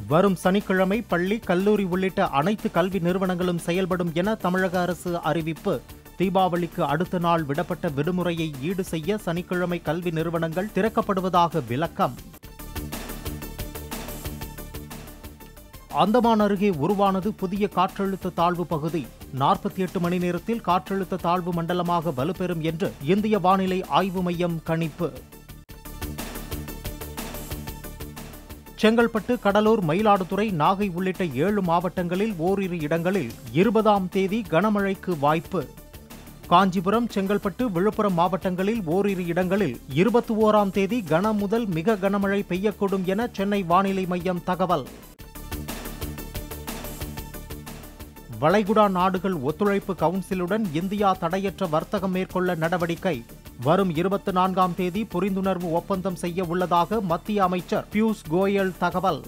வரும் சனிக்கிழமை பள்ளி கல்லூரி உள்ளிட்ட அனைத்து கல்வி நிறுவனங்களும் செயல்படும் என தமிழக அரசு அறிவிப்பு தீபாவளிக்கு அடுத்த நாள் விடப்பட்ட விடுமுறையை ஈடு செய்ய சனிக்கிழமை கல்வி நிறுவனங்கள் திறக்கப்படுவதாக விளக்கம் அந்தமான் அருகே உருவானது புதிய காற்றழுத்த தாழ்வு பகுதி நாற்பத்தி எட்டு மணி நேரத்தில் காற்றழுத்த தாழ்வு மண்டலமாக வலுப்பெறும் என்று இந்திய வானிலை ஆய்வு மையம் கணிப்பு செங்கல்பட்டு கடலூர் மயிலாடுதுறை நாகை உள்ளிட்ட ஏழு மாவட்டங்களில் ஓரிரு இடங்களில் இருபதாம் தேதி கனமழைக்கு வாய்ப்பு காஞ்சிபுரம் செங்கல்பட்டு விழுப்புரம் மாவட்டங்களில் ஓரிரு இடங்களில் இருபத்தி ஓராம் தேதி கன முதல் மிக கனமழை பெய்யக்கூடும் என சென்னை வானிலை மையம் தகவல் வளைகுடா நாடுகள் ஒத்துழைப்பு கவுன்சிலுடன் இந்தியா தடையற்ற வர்த்தகம் மேற்கொள்ள நடவடிக்கை வரும் இருபத்தி நான்காம் தேதி புரிந்துணர்வு ஒப்பந்தம் செய்ய உள்ளதாக மத்திய அமைச்சர் பியூஷ் கோயல் தகவல்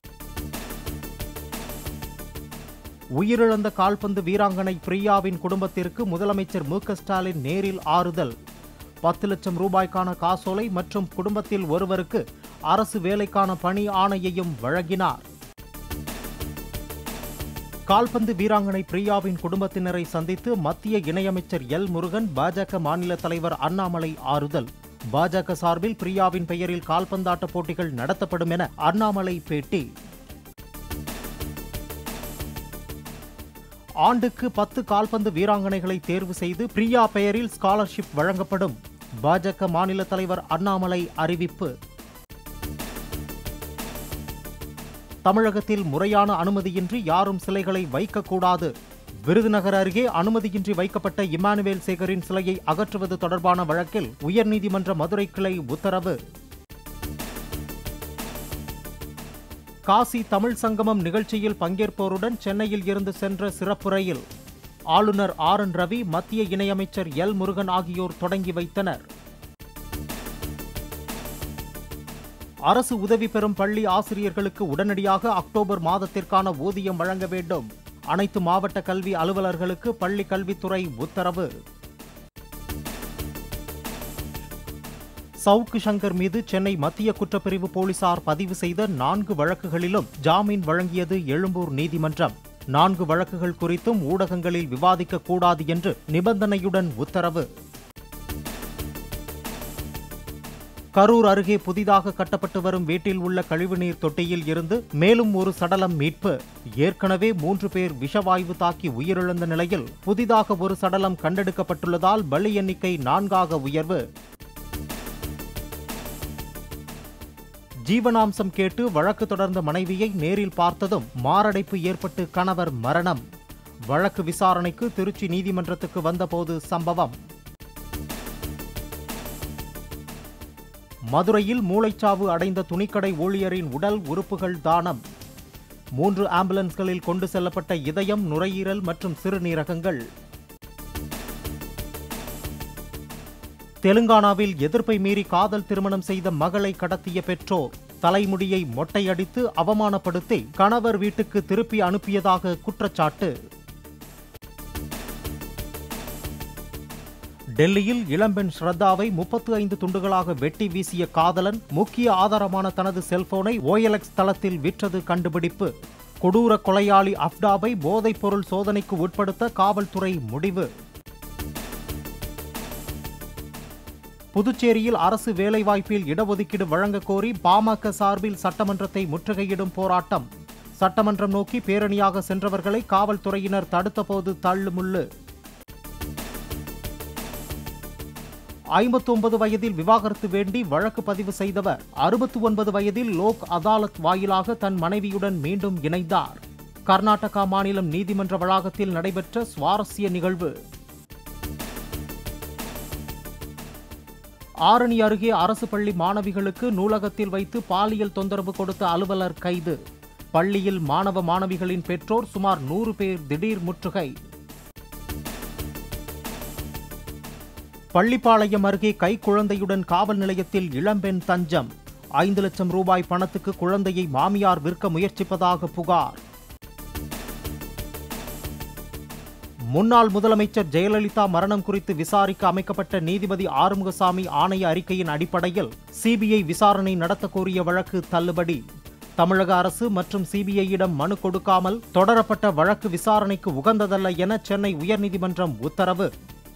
உயிரிழந்த கால்பந்து வீராங்கனை பிரியாவின் குடும்பத்திற்கு முதலமைச்சர் மு க ஸ்டாலின் நேரில் ஆறுதல் பத்து லட்சம் ரூபாய்க்கான காசோலை மற்றும் குடும்பத்தில் ஒருவருக்கு அரசு வேலைக்கான பணி ஆணையையும் வழங்கினார் கால்பந்து வீராங்கனை பிரியாவின் குடும்பத்தினரை சந்தித்து மத்திய இணையமைச்சர் எல் முருகன் பாஜக மாநில தலைவர் அண்ணாமலை ஆறுதல் பாஜக சார்பில் பிரியாவின் பெயரில் கால்பந்தாட்ட போட்டிகள் நடத்தப்படும் என அண்ணாமலை பேட்டி ஆண்டுக்கு பத்து கால்பந்து வீராங்கனைகளை தேர்வு செய்து பிரியா பெயரில் ஸ்காலர்ஷிப் வழங்கப்படும் பாஜக மாநில தலைவர் அண்ணாமலை அறிவிப்பு தமிழகத்தில் முறையான அனுமதியின்றி யாரும் சிலைகளை வைக்கக்கூடாது விருதுநகர் அருகே அனுமதியின்றி வைக்கப்பட்ட இமானுவேல் சேகரின் சிலையை அகற்றுவது தொடர்பான வழக்கில் உயர்நீதிமன்ற மதுரை கிளை உத்தரவு காசி தமிழ் சங்கமம் நிகழ்ச்சியில் பங்கேற்போருடன் சென்னையில் இருந்து சென்ற சிறப்பு ரயில் ஆளுநர் ஆர் என் ரவி மத்திய இணையமைச்சர் எல் முருகன் ஆகியோர் தொடங்கி வைத்தனர் அரசு உதவி பெறும் பள்ளி ஆசிரியர்களுக்கு உடனடியாக அக்டோபர் மாதத்திற்கான ஊதியம் வழங்க வேண்டும் அனைத்து மாவட்ட கல்வி அலுவலர்களுக்கு பள்ளி கல்வித்துறை உத்தரவு சவுக்கு சங்கர் மீது சென்னை மத்திய குற்றப்பிரிவு போலீசார் பதிவு செய்த நான்கு வழக்குகளிலும் ஜாமீன் வழங்கியது எழும்பூர் நீதிமன்றம் நான்கு வழக்குகள் குறித்தும் ஊடகங்களில் விவாதிக்க கூடாது என்று நிபந்தனையுடன் உத்தரவு கரூர் அருகே புதிதாக கட்டப்பட்டு வரும் வீட்டில் உள்ள கழிவுநீர் தொட்டியில் இருந்து மேலும் ஒரு சடலம் மீட்பு ஏற்கனவே மூன்று பேர் விஷவாயு தாக்கி உயிரிழந்த நிலையில் புதிதாக ஒரு சடலம் கண்டெடுக்கப்பட்டுள்ளதால் பலி எண்ணிக்கை நான்காக உயர்வு ஜீவனாம்சம் கேட்டு வழக்கு தொடர்ந்த மனைவியை நேரில் பார்த்ததும் மாரடைப்பு ஏற்பட்டு கணவர் மரணம் வழக்கு விசாரணைக்கு திருச்சி நீதிமன்றத்துக்கு வந்தபோது சம்பவம் மதுரையில் மூளைச்சாவு அடைந்த துணிக்கடை ஊழியரின் உடல் உறுப்புகள் தானம் மூன்று ஆம்புலன்ஸ்களில் கொண்டு செல்லப்பட்ட இதயம் நுரையீரல் மற்றும் சிறுநீரகங்கள் தெலுங்கானாவில் எதிர்ப்பை மீறி காதல் திருமணம் செய்த மகளை கடத்திய பெற்றோர் தலைமுடியை மொட்டையடித்து அவமானப்படுத்தி கணவர் வீட்டுக்கு திருப்பி அனுப்பியதாக குற்றச்சாட்டு டெல்லியில் இளம்பெண் ஸ்ரத்தாவை முப்பத்து ஐந்து துண்டுகளாக வெட்டி வீசிய காதலன் முக்கிய ஆதாரமான தனது செல்போனை ஓஎல்எக்ஸ் தளத்தில் விற்றது கண்டுபிடிப்பு கொடூர கொலையாளி அப்டாவை போதைப் பொருள் சோதனைக்கு உட்படுத்த காவல்துறை முடிவு புதுச்சேரியில் அரசு வேலைவாய்ப்பில் இடஒதுக்கீடு வழங்க கோரி பாமக சார்பில் சட்டமன்றத்தை முற்றுகையிடும் போராட்டம் சட்டமன்றம் நோக்கி பேரணியாக சென்றவர்களை காவல்துறையினர் தடுத்தபோது தள்ளுமுள்ளு ஐம்பத்தொன்பது வயதில் விவாகரத்து வேண்டி வழக்கு பதிவு செய்தவர் அறுபத்தி ஒன்பது வயதில் லோக் அதாலத் வாயிலாக தன் மனைவியுடன் மீண்டும் இணைந்தார் கர்நாடகா மாநிலம் நீதிமன்ற வளாகத்தில் நடைபெற்ற சுவாரஸ்ய நிகழ்வு ஆரணி அருகே அரசு பள்ளி மாணவிகளுக்கு நூலகத்தில் வைத்து பாலியல் தொந்தரவு கொடுத்த அலுவலர் கைது பள்ளியில் மாணவ மாணவிகளின் பெற்றோர் சுமார் நூறு பேர் திடீர் முற்றுகை பள்ளிப்பாளையம் அருகே கைக்குழந்தையுடன் காவல் நிலையத்தில் இளம்பெண் தஞ்சம் ஐந்து லட்சம் ரூபாய் பணத்துக்கு குழந்தையை மாமியார் விற்க முயற்சிப்பதாக புகார் முன்னாள் முதலமைச்சர் ஜெயலலிதா மரணம் குறித்து விசாரிக்க அமைக்கப்பட்ட நீதிபதி ஆறுமுகசாமி ஆணைய அறிக்கையின் அடிப்படையில் சிபிஐ விசாரணை நடத்த கோரிய வழக்கு தள்ளுபடி தமிழக அரசு மற்றும் சிபிஐயிடம் மனு கொடுக்காமல் தொடரப்பட்ட வழக்கு விசாரணைக்கு உகந்ததல்ல என சென்னை உயர்நீதிமன்றம் உத்தரவு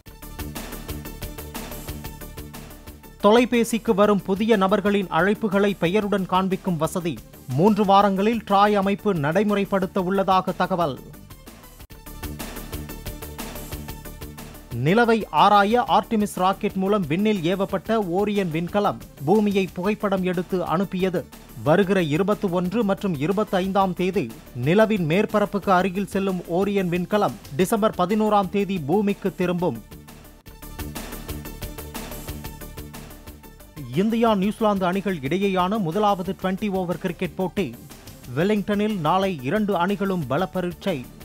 தொலைபேசிக்கு வரும் புதிய நபர்களின் அழைப்புகளை பெயருடன் காண்பிக்கும் வசதி மூன்று வாரங்களில் ட்ராய் அமைப்பு நடைமுறைப்படுத்த உள்ளதாக தகவல் நிலவை ஆராய ஆர்டிமிஸ் ராக்கெட் மூலம் விண்ணில் ஏவப்பட்ட ஓரியன் விண்கலம் பூமியை புகைப்படம் எடுத்து அனுப்பியது வருகிற இருபத்தி ஒன்று மற்றும் இருபத்தி ஐந்தாம் தேதி நிலவின் மேற்பரப்புக்கு அருகில் செல்லும் ஓரியன் விண்கலம் டிசம்பர் பதினோராம் தேதி பூமிக்கு திரும்பும் இந்தியா நியூசிலாந்து அணிகள் இடையேயான முதலாவது டுவெண்டி ஓவர் கிரிக்கெட் போட்டி வெலிங்டனில் நாளை இரண்டு அணிகளும் பலப்பரீட்சை